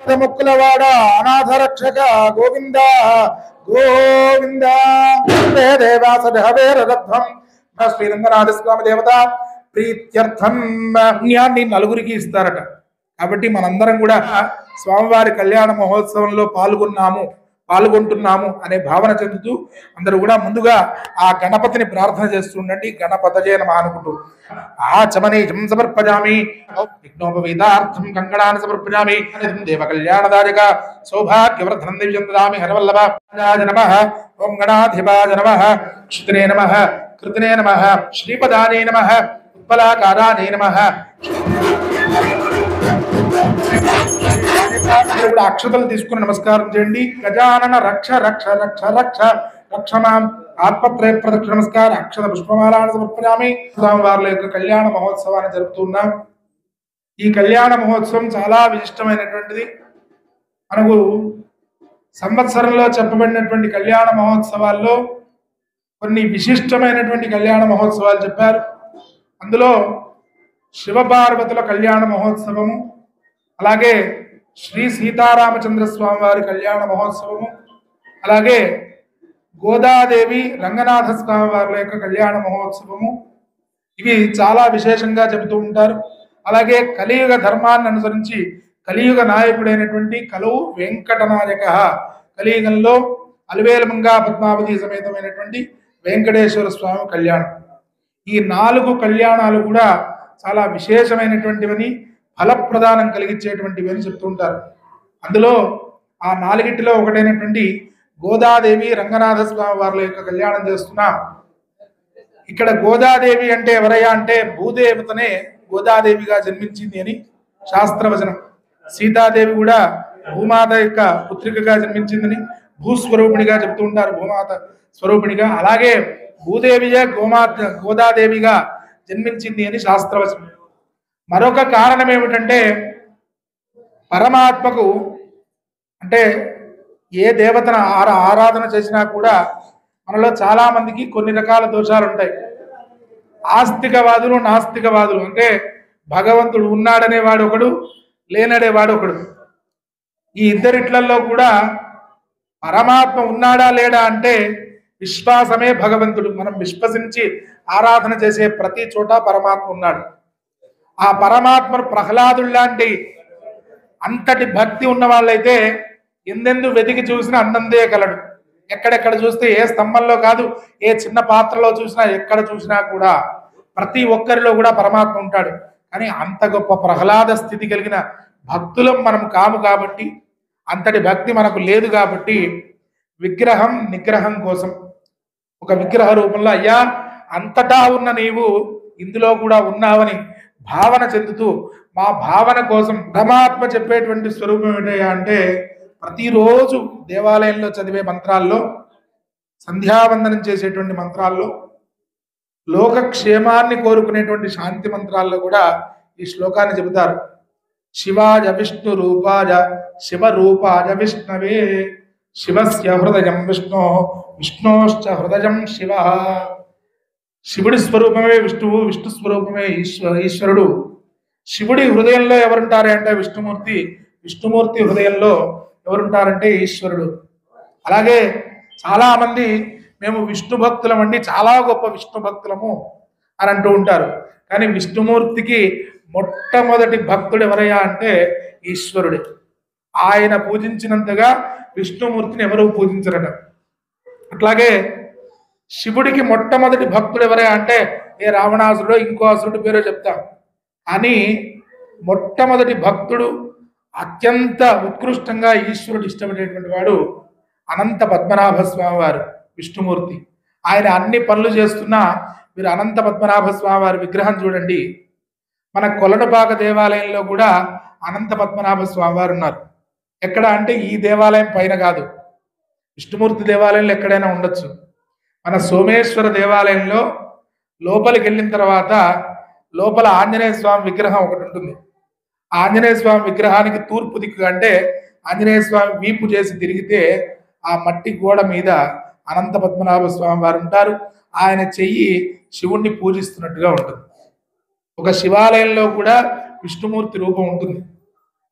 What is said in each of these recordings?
ముక్కులవాడ అనాథ రక్షక గోవింద గోవింద దేవాసభేరధ్వం శ్రీరంగనాథ స్వామి దేవత ప్రీత్యర్థం పుణ్యాన్ని నలుగురికి ఇస్తారట కాబట్టి మనందరం కూడా స్వామివారి కళ్యాణ మహోత్సవంలో పాల్గొన్నాము పాల్గొంటున్నాము అనే భావన చెందుతూ అందరూ కూడా ముందుగా ఆ గణపతిని ప్రార్థన చేస్తుండండి గణపతజే నమ అనుకుంటూ ఆ చమనీజం సమర్పజామి విఘ్నోపవేదార్థం కంకణాన్ని సమర్పజామి దేవ కళ్యాణదాయక సౌభాగ్యవర్ధనం దివ్యం దదామి హరవల్లభ నమ ఓం గణాధిపాయ నమ క్షిత్రే నమ కృతినే నమ శ్రీపదానే నమ ఉత్పలాకారానే నమ మీరు కూడా అక్షతలు తీసుకుని నమస్కారం చేయండి గజానన రక్ష రక్ష రక్ష రక్ష రక్షమాం ఆత్మత్రయ ప్రదక్షిణ నమస్కారం అక్షత పుష్పమాలను సమర్పయామి స్వామివార్ల యొక్క కళ్యాణ మహోత్సవాన్ని జరుపుతున్నాం ఈ కళ్యాణ మహోత్సవం చాలా విశిష్టమైనటువంటిది మనకు సంవత్సరంలో చెప్పబడినటువంటి కళ్యాణ మహోత్సవాల్లో కొన్ని విశిష్టమైనటువంటి కళ్యాణ మహోత్సవాలు చెప్పారు అందులో శివపార్వతుల కళ్యాణ మహోత్సవము అలాగే శ్రీ సీతారామచంద్ర స్వామి వారి కళ్యాణ మహోత్సవము అలాగే గోదాదేవి రంగనాథ స్వామి వారి యొక్క కళ్యాణ మహోత్సవము ఇవి చాలా విశేషంగా చెబుతూ ఉంటారు అలాగే కలియుగ ధర్మాన్ని అనుసరించి కలియుగ నాయకుడైనటువంటి కలువు వెంకటనాయక కలియుగంలో అలివేలమంగా పద్మావతి సమేతమైనటువంటి వెంకటేశ్వర స్వామి కళ్యాణం ఈ నాలుగు కళ్యాణాలు కూడా చాలా విశేషమైనటువంటివని ఫలప్రదానం కలిగించేటువంటివి అని చెప్తుంటారు అందులో ఆ నాలుగిటిలో ఒకటైనటువంటి గోదాదేవి రంగనాథ స్వామి వారి యొక్క కళ్యాణం చేస్తున్నాం ఇక్కడ గోదాదేవి అంటే ఎవరయ్యా అంటే భూదేవతనే గోదాదేవిగా జన్మించింది అని శాస్త్రవచనం సీతాదేవి కూడా భూమాత యొక్క పుత్రికగా జన్మించిందని భూస్వరూపిణిగా చెప్తూ ఉంటారు భూమాత స్వరూపిణిగా అలాగే భూదేవియే గోమాత గోదాదేవిగా జన్మించింది అని శాస్త్రవచనం మరొక కారణం ఏమిటంటే పరమాత్మకు అంటే ఏ దేవతను ఆరా ఆరాధన చేసినా కూడా మనలో చాలా మందికి కొన్ని రకాల దోషాలు ఉంటాయి ఆస్తికవాదులు నాస్తికవాదులు అంటే భగవంతుడు ఉన్నాడనే వాడు ఒకడు లేనడే వాడు ఒకడు ఈ ఇద్దరిట్లలో కూడా పరమాత్మ ఉన్నాడా లేడా అంటే విశ్వాసమే భగవంతుడు మనం విశ్వసించి ఆరాధన చేసే ప్రతి చోట పరమాత్మ ఉన్నాడు ఆ పరమాత్మను ప్రహ్లాదుడు లాంటి అంతటి భక్తి ఉన్న వాళ్ళైతే ఎందెందు వెతికి చూసినా అన్నందే కలడు ఎక్కడెక్కడ చూస్తే ఏ స్తంభంలో కాదు ఏ చిన్న పాత్రలో చూసినా ఎక్కడ చూసినా కూడా ప్రతి ఒక్కరిలో కూడా పరమాత్మ ఉంటాడు కానీ అంత గొప్ప ప్రహ్లాద స్థితి కలిగిన భక్తులం మనం కాము కాబట్టి అంతటి భక్తి మనకు లేదు కాబట్టి విగ్రహం నిగ్రహం కోసం ఒక విగ్రహ రూపంలో అయ్యా అంతటా ఉన్న నీవు ఇందులో కూడా ఉన్నావని భావన చెందుతూ మా భావన కోసం పరమాత్మ చెప్పేటువంటి స్వరూపం ఏంటయ్యా అంటే ప్రతిరోజు దేవాలయంలో చదివే మంత్రాల్లో సంధ్యావందనం చేసేటువంటి మంత్రాల్లో లోకక్షేమాన్ని కోరుకునేటువంటి శాంతి మంత్రాల్లో కూడా ఈ శ్లోకాన్ని చెబుతారు శివాజ విష్ణు రూపాజ శివ రూపాజ విష్ణవే శివస్య హృదయం విష్ణు విష్ణోశ్చ హృదయం శివ శివుడి స్వరూపమే విష్ణువు విష్ణు స్వరూపమే ఈశ్వ ఈశ్వరుడు శివుడి హృదయంలో ఎవరుంటారు అంటే విష్ణుమూర్తి విష్ణుమూర్తి హృదయంలో ఎవరుంటారంటే ఈశ్వరుడు అలాగే చాలా మంది మేము విష్ణు భక్తులం అండి చాలా గొప్ప విష్ణు భక్తులము అని అంటూ ఉంటారు కానీ విష్ణుమూర్తికి మొట్టమొదటి భక్తుడు ఎవరయ్యా అంటే ఈశ్వరుడే ఆయన పూజించినంతగా విష్ణుమూర్తిని ఎవరు పూజించరట అట్లాగే శివుడికి మొట్టమొదటి భక్తుడు ఎవరయ్యా అంటే ఏ రావణాసురుడో ఇంకో అసురుడు పేరో చెప్తాం కానీ మొట్టమొదటి భక్తుడు అత్యంత ఉత్కృష్టంగా ఈశ్వరుడు ఇష్టపడేటువంటి వాడు అనంత పద్మనాభ స్వామి వారు విష్ణుమూర్తి ఆయన అన్ని పనులు చేస్తున్నా మీరు అనంత పద్మనాభ స్వామి వారి విగ్రహం చూడండి మన కొలనుపాక దేవాలయంలో కూడా అనంత పద్మనాభ స్వామి వారు ఉన్నారు ఎక్కడ అంటే ఈ దేవాలయం పైన కాదు విష్ణుమూర్తి దేవాలయంలో ఎక్కడైనా ఉండొచ్చు మన సోమేశ్వర దేవాలయంలో లోపలికి వెళ్ళిన తర్వాత లోపల ఆంజనేయ స్వామి విగ్రహం ఒకటి ఉంటుంది ఆ ఆంజనేయ స్వామి విగ్రహానికి తూర్పు దిక్కు అంటే ఆంజనేయ స్వామి వీపు చేసి తిరిగితే ఆ మట్టి గోడ మీద అనంత పద్మనాభ స్వామి వారు ఉంటారు ఆయన చెయ్యి శివుణ్ణి పూజిస్తున్నట్టుగా ఉంటుంది ఒక శివాలయంలో కూడా విష్ణుమూర్తి రూపం ఉంటుంది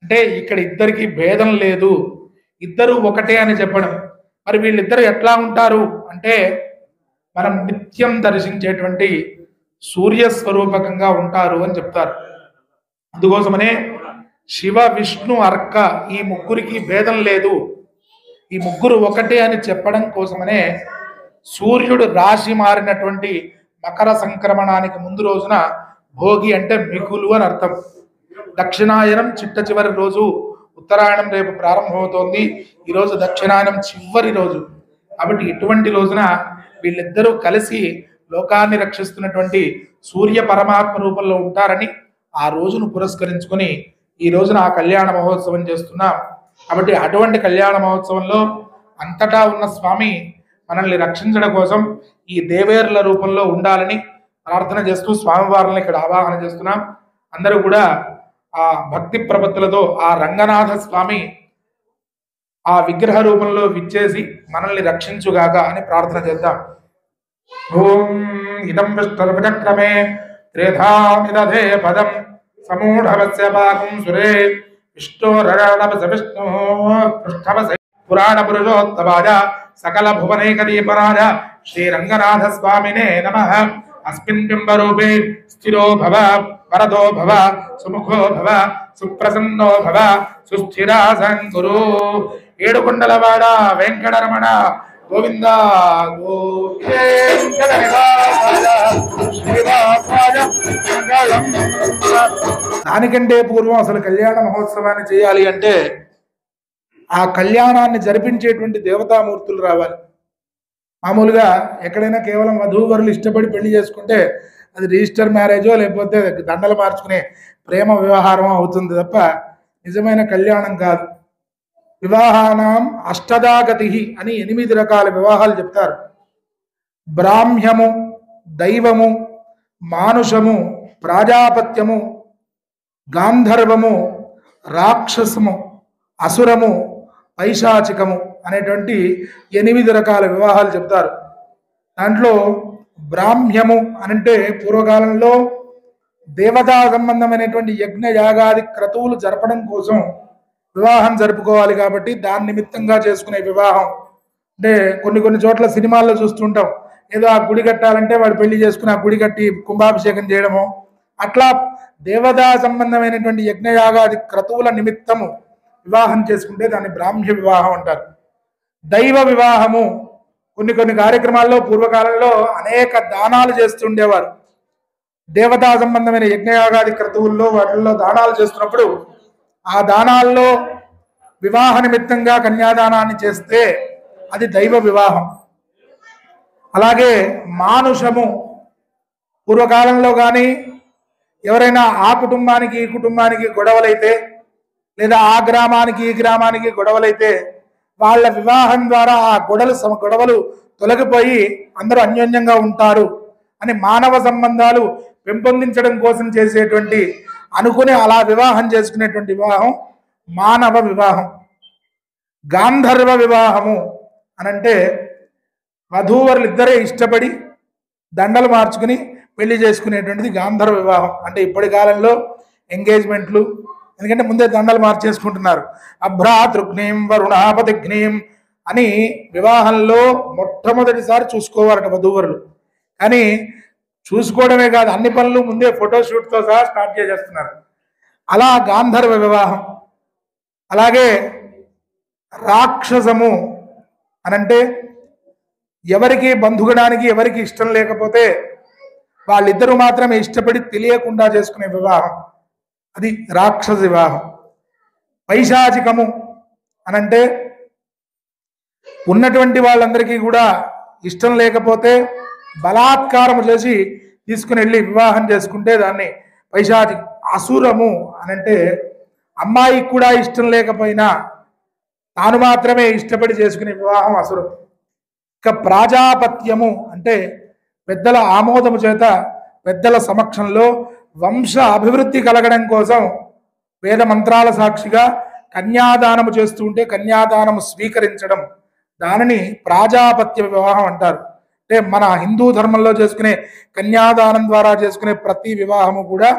అంటే ఇక్కడ ఇద్దరికి భేదం లేదు ఇద్దరు ఒకటే అని చెప్పడం మరి వీళ్ళిద్దరు ఎట్లా ఉంటారు అంటే మనం నిత్యం దర్శించేటువంటి సూర్య స్వరూపకంగా ఉంటారు అని చెప్తారు అందుకోసమనే శివ విష్ణు అర్క ఈ ముగ్గురికి భేదం లేదు ఈ ముగ్గురు ఒకటే అని చెప్పడం కోసమనే సూర్యుడు రాశి మారినటువంటి మకర సంక్రమణానికి ముందు రోజున భోగి అంటే మిగులు అని అర్థం దక్షిణాయనం చిట్ట చివరి రోజు ఉత్తరాయణం రేపు ప్రారంభమవుతోంది ఈరోజు దక్షిణాయనం చివరి రోజు కాబట్టి ఇటువంటి రోజున వీళ్ళిద్దరూ కలిసి లోకాన్ని రక్షిస్తున్నటువంటి సూర్య పరమాత్మ రూపంలో ఉంటారని ఆ రోజును పురస్కరించుకొని ఈ రోజున ఆ కళ్యాణ మహోత్సవం చేస్తున్నాం కాబట్టి అటువంటి కళ్యాణ మహోత్సవంలో అంతటా ఉన్న స్వామి మనల్ని రక్షించడం కోసం ఈ దేవేర్ల రూపంలో ఉండాలని ప్రార్థన చేస్తూ స్వామివారిని ఇక్కడ ఆవాహన చేస్తున్నాం అందరూ కూడా ఆ భక్తి ప్రపత్తులతో ఆ రంగనాథ స్వామి ఆ విగ్రహ రూపంలో విచ్చేసి మనల్ని రక్షించుగాక అని ప్రార్థన చేద్దాం ఓం ఇదం విష్ణుర్భజక్రమే త్రేధామిదధే పదం సమూఢవస్య పాకం సురే విష్ణోరణవస విష్ణు పృష్ఠవస పురాణ పురుషోత్తమాయ సకల భువనైక దీపరాజ శ్రీరంగనాథ స్వామినే నమ అస్మిన్ బింబరూపే స్థిరో భవ వరదో భవ సుముఖో భవ సుప్రసన్నో భవ సుస్థిరాసన్ గురు ఏడుకొండలవాడ వెంకటరమణ గోవింద గోవింద దానికంటే పూర్వం అసలు కళ్యాణ మహోత్సవాన్ని చేయాలి అంటే ఆ కళ్యాణాన్ని జరిపించేటువంటి దేవతామూర్తులు రావాలి మామూలుగా ఎక్కడైనా కేవలం వధూవరులు ఇష్టపడి పెళ్లి చేసుకుంటే అది రిజిస్టర్ మ్యారేజో లేకపోతే దండలు మార్చుకునే ప్రేమ వ్యవహారం అవుతుంది తప్ప నిజమైన కళ్యాణం కాదు వివాహానం అష్టదాగతి అని ఎనిమిది రకాల వివాహాలు చెప్తారు బ్రాహ్మ్యము దైవము మానుషము ప్రాజాపత్యము గాంధర్వము రాక్షసము అసురము పైశాచికము అనేటువంటి ఎనిమిది రకాల వివాహాలు చెప్తారు దాంట్లో బ్రాహ్మ్యము అనంటే పూర్వకాలంలో దేవతా సంబంధమైనటువంటి యజ్ఞ యాగాది క్రతువులు జరపడం కోసం వివాహం జరుపుకోవాలి కాబట్టి దాని నిమిత్తంగా చేసుకునే వివాహం అంటే కొన్ని కొన్ని చోట్ల సినిమాల్లో చూస్తుంటాం ఏదో ఆ గుడి కట్టాలంటే వాడు పెళ్లి చేసుకుని ఆ గుడి కట్టి కుంభాభిషేకం చేయడము అట్లా దేవతా సంబంధమైనటువంటి యజ్ఞయాగాది క్రతువుల నిమిత్తము వివాహం చేసుకుంటే దాన్ని బ్రాహ్మ్య వివాహం అంటారు దైవ వివాహము కొన్ని కొన్ని కార్యక్రమాల్లో పూర్వకాలంలో అనేక దానాలు చేస్తుండేవారు దేవతా సంబంధమైన యజ్ఞయాగాది క్రతువుల్లో వాటిల్లో దానాలు చేస్తున్నప్పుడు ఆ దానాల్లో వివాహ నిమిత్తంగా కన్యాదానాన్ని చేస్తే అది దైవ వివాహం అలాగే మానుషము పూర్వకాలంలో కానీ ఎవరైనా ఆ కుటుంబానికి ఈ కుటుంబానికి గొడవలైతే లేదా ఆ గ్రామానికి ఈ గ్రామానికి గొడవలైతే వాళ్ళ వివాహం ద్వారా ఆ గొడవలు సమ- గొడవలు తొలగిపోయి అందరూ అన్యోన్యంగా ఉంటారు అని మానవ సంబంధాలు పెంపొందించడం కోసం చేసేటువంటి అనుకుని అలా వివాహం చేసుకునేటువంటి వివాహం మానవ వివాహం గాంధర్వ వివాహము అనంటే వధూవరులు ఇద్దరే ఇష్టపడి దండలు మార్చుకుని పెళ్లి చేసుకునేటువంటిది గాంధర్వ వివాహం అంటే ఇప్పటి కాలంలో ఎంగేజ్మెంట్లు ఎందుకంటే ముందే దండలు మార్చేసుకుంటున్నారు అభ్రాతృఘ్నీం వరుణాపతిఘ్నీం అని వివాహంలో మొట్టమొదటిసారి చూసుకోవాలట వధూవరులు కానీ చూసుకోవడమే కాదు అన్ని పనులు ముందే ఫోటోషూట్తో సహా స్టార్ట్ చేసేస్తున్నారు అలా గాంధర్వ వివాహం అలాగే రాక్షసము అనంటే ఎవరికి బంధుగడానికి ఎవరికి ఇష్టం లేకపోతే వాళ్ళిద్దరూ మాత్రమే ఇష్టపడి తెలియకుండా చేసుకునే వివాహం అది రాక్షస వివాహం పైశాచికము అనంటే ఉన్నటువంటి వాళ్ళందరికీ కూడా ఇష్టం లేకపోతే బలాత్కారము చేసి తీసుకుని వెళ్ళి వివాహం చేసుకుంటే దాన్ని పైశాచి అసురము అనంటే అమ్మాయికి కూడా ఇష్టం లేకపోయినా తాను మాత్రమే ఇష్టపడి చేసుకునే వివాహం అసురం ఇక ప్రాజాపత్యము అంటే పెద్దల ఆమోదము చేత పెద్దల సమక్షంలో వంశ అభివృద్ధి కలగడం కోసం వేద మంత్రాల సాక్షిగా కన్యాదానము చేస్తూ ఉంటే కన్యాదానము స్వీకరించడం దానిని ప్రాజాపత్య వివాహం అంటారు అంటే మన హిందూ ధర్మంలో చేసుకునే కన్యాదానం ద్వారా చేసుకునే ప్రతి వివాహము కూడా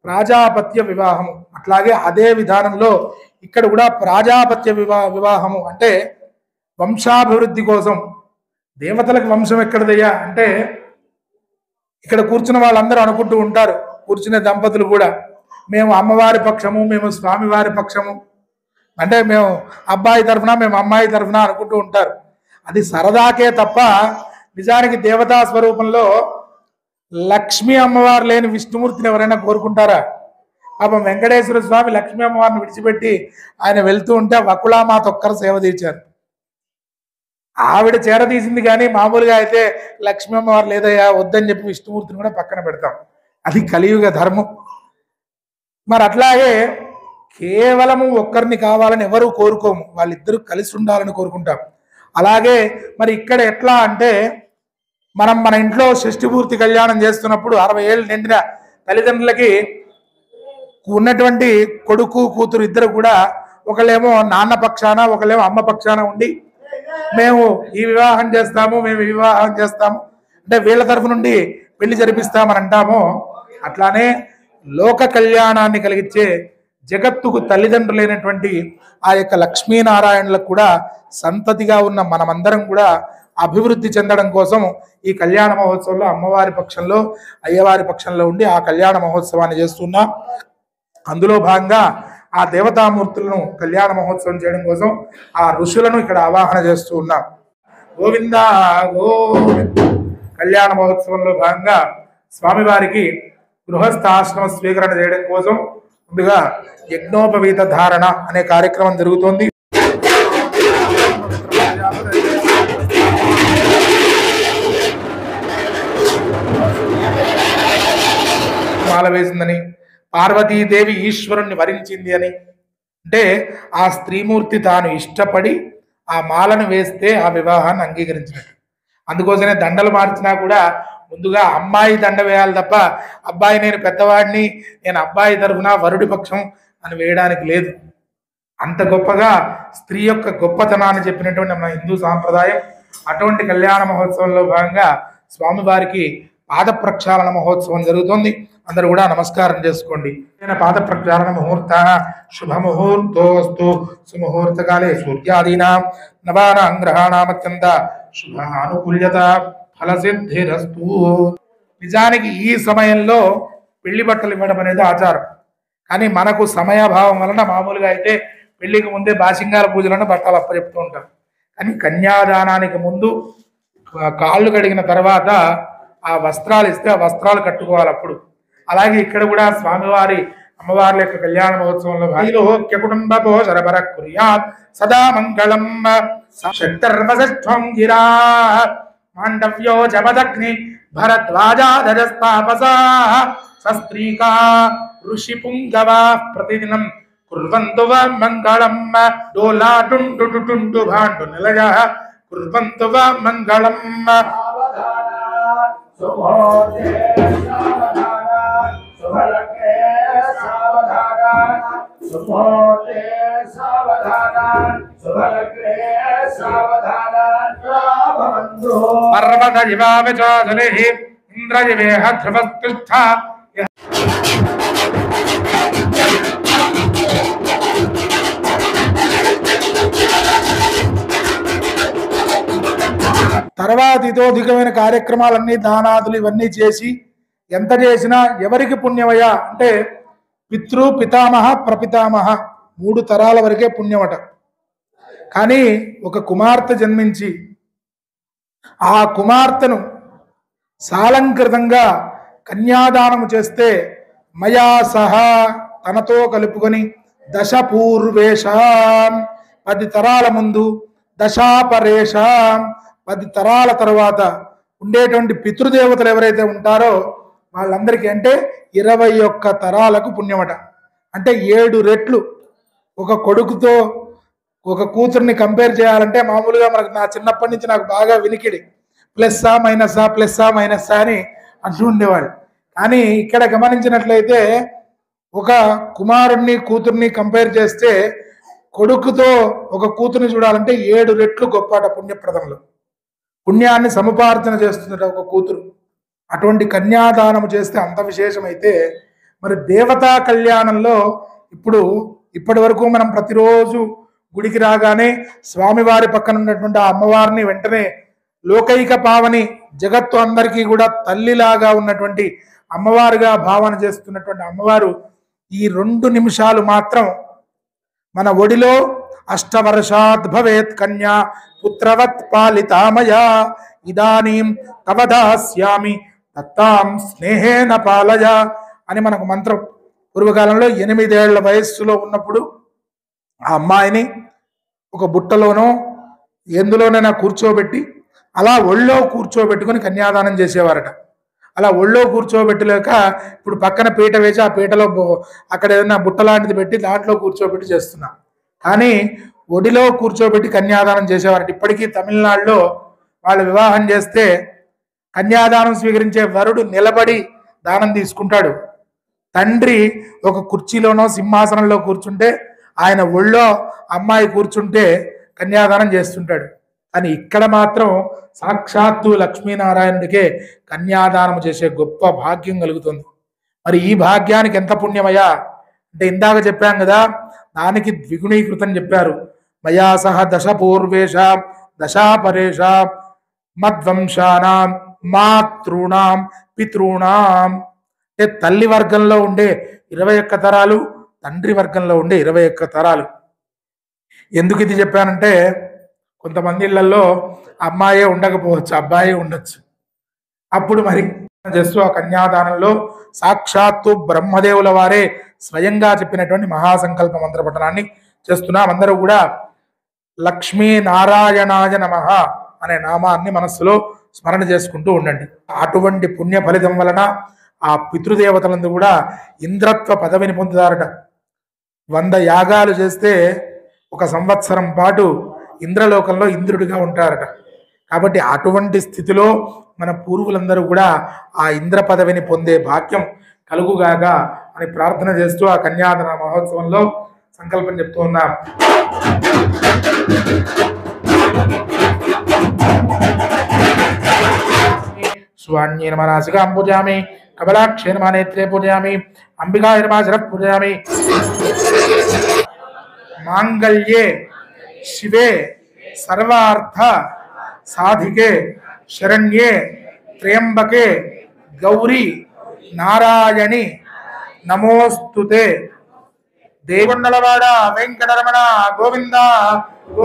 ప్రాజాపత్య వివాహము అట్లాగే అదే విధానంలో ఇక్కడ కూడా ప్రాజాపత్య వివా వివాహము అంటే వంశాభివృద్ధి కోసం దేవతలకు వంశం ఎక్కడదయ్యా అంటే ఇక్కడ కూర్చున్న వాళ్ళందరూ అనుకుంటూ ఉంటారు కూర్చునే దంపతులు కూడా మేము అమ్మవారి పక్షము మేము స్వామివారి పక్షము అంటే మేము అబ్బాయి తరఫున మేము అమ్మాయి తరఫున అనుకుంటూ ఉంటారు అది సరదాకే తప్ప నిజానికి దేవతా స్వరూపంలో లక్ష్మీ అమ్మవారు లేని విష్ణుమూర్తిని ఎవరైనా కోరుకుంటారా పాపం వెంకటేశ్వర స్వామి లక్ష్మీ అమ్మవారిని విడిచిపెట్టి ఆయన వెళ్తూ ఉంటే వకులామాత ఒక్కరు సేవ తీర్చారు ఆవిడ చేరదీసింది కానీ మామూలుగా అయితే లక్ష్మీ అమ్మవారు లేదయ్యా వద్దని చెప్పి విష్ణుమూర్తిని కూడా పక్కన పెడతాం అది కలియుగ ధర్మం మరి అట్లాగే కేవలము ఒక్కరిని కావాలని ఎవరు కోరుకోము వాళ్ళిద్దరూ కలిసి ఉండాలని కోరుకుంటాం అలాగే మరి ఇక్కడ ఎట్లా అంటే మనం మన ఇంట్లో షష్ఠిపూర్తి కళ్యాణం చేస్తున్నప్పుడు అరవై ఏళ్ళు నిండిన తల్లిదండ్రులకి ఉన్నటువంటి కొడుకు కూతురు ఇద్దరు కూడా ఒకళ్ళేమో నాన్న పక్షాన ఒకళ్ళేమో అమ్మ పక్షాన ఉండి మేము ఈ వివాహం చేస్తాము మేము ఈ వివాహం చేస్తాము అంటే వీళ్ళ తరఫు నుండి పెళ్లి జరిపిస్తామని అంటాము అట్లానే లోక కళ్యాణాన్ని కలిగించే జగత్తుకు తల్లిదండ్రులైనటువంటి ఆ యొక్క లక్ష్మీనారాయణులకు కూడా సంతతిగా ఉన్న మనమందరం కూడా అభివృద్ధి చెందడం కోసం ఈ కళ్యాణ మహోత్సవంలో అమ్మవారి పక్షంలో అయ్యవారి పక్షంలో ఉండి ఆ కళ్యాణ మహోత్సవాన్ని చేస్తున్నాం అందులో భాగంగా ఆ దేవతామూర్తులను కళ్యాణ మహోత్సవం చేయడం కోసం ఆ ఋషులను ఇక్కడ ఆవాహన చేస్తూ ఉన్నాం గోవింద గోవింద కళ్యాణ మహోత్సవంలో భాగంగా స్వామివారికి గృహస్థ ఆశ్రమ స్వీకరణ చేయడం కోసం ముందుగా యజ్ఞోపవీత ధారణ అనే కార్యక్రమం జరుగుతోంది మాల వేసిందని పార్వతీదేవి ఈశ్వరుణ్ణి వరించింది అని అంటే ఆ స్త్రీమూర్తి తాను ఇష్టపడి ఆ మాలను వేస్తే ఆ వివాహాన్ని అంగీకరించినట్టు అందుకోసమే దండలు మార్చినా కూడా ముందుగా అమ్మాయి దండ వేయాలి తప్ప అబ్బాయి నేను పెద్దవాడిని నేను అబ్బాయి తరఫున వరుడి పక్షం అని వేయడానికి లేదు అంత గొప్పగా స్త్రీ యొక్క గొప్పతనాన్ని చెప్పినటువంటి మన హిందూ సాంప్రదాయం అటువంటి కళ్యాణ మహోత్సవంలో భాగంగా స్వామివారికి పాద ప్రక్షాళన మహోత్సవం జరుగుతుంది అందరూ కూడా నమస్కారం చేసుకోండి నేను పాద ప్రక్షాళన ముహూర్త శుభ ముహూర్తోస్తు సుముహూర్తకాలే సూర్యాదీనా నవానాం గ్రహాణామత్యంత శుభ అనుకూల్యత ఫలసిద్ధిరస్తు నిజానికి ఈ సమయంలో పెళ్లి బట్టలు ఇవ్వడం అనేది ఆచారం కానీ మనకు సమయాభావం వలన మామూలుగా అయితే పెళ్లికి ముందే బాసింగాల పూజలను బట్టలు అప్పచెప్తూ ఉంటాం కానీ కన్యాదానానికి ముందు ఆ కాళ్ళు కడిగిన తర్వాత ఆ వస్త్రాలు ఇస్తే ఆ వస్త్రాలు కట్టుకోవాలి అప్పుడు అలాగే ఇక్కడ కూడా స్వామివారి అమ్మవారి యొక్క కళ్యాణ మహోత్సవంలో లోక్య కుటుంబ పోషరపర కుర్యాత్ సదా మంగళం శక్తర్వసత్వం గిరా మాండవ్యో జపదగ్ని భరద్వాజాధజస్తాపసా సస్త్రీకా ఋషి పుంగవా ప్రతిదినం కుర్వంతు వా మంగళం డోలా టుండు టుండు భాండు నిలయ కుర్వంతు వా మంగళం పర్వత ఇవావిచోదలి ఇంద్రజివేహ ధ్రువస్తిష్ఠ తర్వాత ఇతోధికమైన కార్యక్రమాలన్నీ దానాదులు ఇవన్నీ చేసి ఎంత చేసినా ఎవరికి పుణ్యమయ్యా అంటే పితృ పితామహ ప్రపితామహ మూడు తరాల వరకే పుణ్యమట కానీ ఒక కుమార్తె జన్మించి ఆ కుమార్తెను సాలంకృతంగా కన్యాదానము చేస్తే మయా సహా తనతో కలుపుకొని దశ పూర్వేషాం పది తరాల ముందు దశాపరేషాం పది తరాల తర్వాత ఉండేటువంటి పితృదేవతలు ఎవరైతే ఉంటారో వాళ్ళందరికీ అంటే ఇరవై ఒక్క తరాలకు పుణ్యమట అంటే ఏడు రెట్లు ఒక కొడుకుతో ఒక కూతుర్ని కంపేర్ చేయాలంటే మామూలుగా మనకు నా చిన్నప్పటి నుంచి నాకు బాగా వినికిడి ప్లస్సా మైనస్సా ప్లస్సా మైనస్సా అని అంటూ ఉండేవాడు కానీ ఇక్కడ గమనించినట్లయితే ఒక కుమారుణ్ణి కూతుర్ని కంపేర్ చేస్తే కొడుకుతో ఒక కూతుర్ని చూడాలంటే ఏడు రెట్లు గొప్పట పుణ్యప్రదంలో పుణ్యాన్ని సముపార్జన చేస్తుందట ఒక కూతురు అటువంటి కన్యాదానం చేస్తే అంత విశేషమైతే మరి దేవతా కళ్యాణంలో ఇప్పుడు ఇప్పటి వరకు మనం ప్రతిరోజు గుడికి రాగానే స్వామివారి పక్కన ఉన్నటువంటి ఆ అమ్మవారిని వెంటనే లోకైక పావని జగత్తు అందరికీ కూడా తల్లిలాగా ఉన్నటువంటి అమ్మవారుగా భావన చేస్తున్నటువంటి అమ్మవారు ఈ రెండు నిమిషాలు మాత్రం మన ఒడిలో అష్టవర్షాత్ భవేత్ కన్యా పుత్రవత్ పాలితామయా ఇదానీం తవ దాస్యామి దత్తాం స్నేహేన పాలయ అని మనకు మంత్రం పూర్వకాలంలో ఎనిమిదేళ్ల వయస్సులో ఉన్నప్పుడు ఆ అమ్మాయిని ఒక బుట్టలోనో ఎందులోనైనా కూర్చోబెట్టి అలా ఒళ్ళో కూర్చోబెట్టుకొని కన్యాదానం చేసేవారట అలా ఒళ్ళో కూర్చోబెట్టలేక ఇప్పుడు పక్కన పీట వేసి ఆ పీటలో బో- అక్కడ ఏదైనా బుట్ట లాంటిది పెట్టి దాంట్లో కూర్చోబెట్టి చేస్తున్నాం కానీ ఒడిలో కూర్చోబెట్టి కన్యాదానం చేసేవారట ఇప్పటికీ తమిళనాడులో వాళ్ళు వివాహం చేస్తే కన్యాదానం స్వీకరించే వరుడు నిలబడి దానం తీసుకుంటాడు తండ్రి ఒక కుర్చీలోనో సింహాసనంలో కూర్చుంటే ఆయన ఒళ్ళో అమ్మాయి కూర్చుంటే కన్యాదానం చేస్తుంటాడు కానీ ఇక్కడ మాత్రం సాక్షాత్తు లక్ష్మీనారాయణుడికే కన్యాదానం చేసే గొప్ప భాగ్యం కలుగుతుంది మరి ఈ భాగ్యానికి ఎంత పుణ్యమయ్యా అంటే ఇందాక చెప్పాం కదా దానికి ద్విగుణీకృతం చెప్పారు మయా సహ దశ పూర్వేష దశాపరేష మద్వంశానాం మాతృణాం పితృణాం అంటే తల్లి వర్గంలో ఉండే ఇరవై ఒక్క తరాలు తండ్రి వర్గంలో ఉండే ఇరవై ఒక్క తరాలు ఎందుకు ఇది చెప్పానంటే కొంతమంది ఇళ్లలో అమ్మాయే ఉండకపోవచ్చు అబ్బాయే ఉండొచ్చు అప్పుడు మరి చేస్తూ ఆ కన్యాదానంలో సాక్షాత్తు బ్రహ్మదేవుల వారే స్వయంగా చెప్పినటువంటి మహాసంకల్ప మంత్ర పఠనాన్ని చేస్తున్నాం అందరూ కూడా లక్ష్మీ నారాయణాయ నమ అనే నామాన్ని మనస్సులో స్మరణ చేసుకుంటూ ఉండండి అటువంటి పుణ్య ఫలితం వలన ఆ పితృదేవతలందు కూడా ఇంద్రత్వ పదవిని పొందుతారట వంద యాగాలు చేస్తే ఒక సంవత్సరం పాటు ఇంద్రలోకంలో ఇంద్రుడిగా ఉంటారట కాబట్టి అటువంటి స్థితిలో మన పూర్వులందరూ కూడా ఆ ఇంద్ర పదవిని పొందే భాగ్యం కలుగుగాక అని ప్రార్థన చేస్తూ ఆ కన్యాదాన మహోత్సవంలో సంకల్పం చెప్తూ ఉన్నాం స్వాణ్యేనమాసికాం పూజామి కమలాక్షేనమా నేత్రే పూజయామి అంబికాయనమా శరః పూజయామి మాంగళ్యే శివే సర్వార్థ సాధికే శరణ్యే త్ర్యంబకే గౌరీ నారాయణి నమోస్తుతే దేవన్నలవాడ వెంకటరమణ గోవింద గో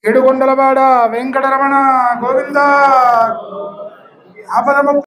ఏడుగొండలవాడ వెంకటరమణ గోవింద ఆపదము